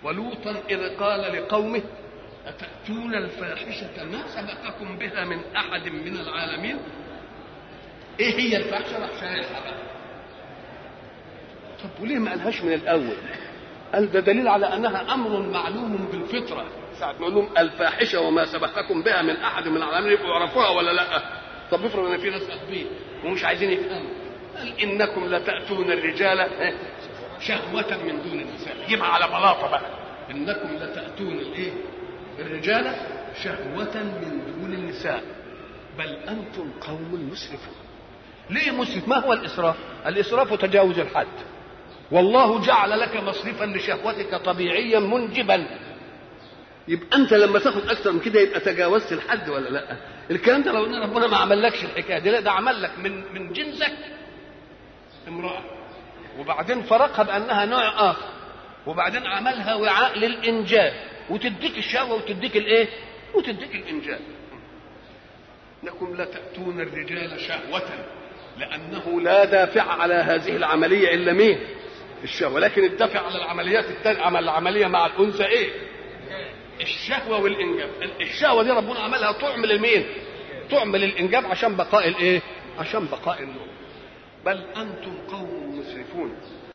ولوطا إذ قال لقومه أتأتون الفاحشة ما سبقكم بها من أحد من العالمين إيه هي الفاحشة راح شارحها بقى طب وليه ما قالهاش من الأول قال ده دليل على أنها أمر معلوم بالفطرة ساعة ما لهم الفاحشة وما سبقكم بها من أحد من العالمين يبقوا يعرفوها ولا لا طب افرض ان في ناس قاطبين ومش عايزين يفهموا قال انكم لتاتون الرجال شهوة من دون النساء جيبها على بلاطة بقى انكم لتاتون الايه الرجال شهوة من دون النساء بل انتم قوم مسرفون ليه مسرف ما هو الاسراف الاسراف تجاوز الحد والله جعل لك مصرفا لشهوتك طبيعيا منجبا يبقى انت لما تاخد اكثر من كده يبقى تجاوزت الحد ولا لا الكلام ده لو ان ربنا ما عملكش الحكايه دي لا ده عمل لك من من جنسك امراه وبعدين فرقها بانها نوع اخر وبعدين عملها وعاء للانجاب وتديك الشهوه وتديك الايه وتديك الانجاب انكم لتاتون الرجال شهوه لانه لا دافع على هذه العمليه الا مين الشهوه لكن الدافع على العمليات التانية عمل العمليه مع الانثى ايه الشهوه والانجاب الشهوه دي ربنا عملها تعمل المين تعمل الانجاب عشان بقاء الايه عشان بقاء النور بل انتم قوم مسرفون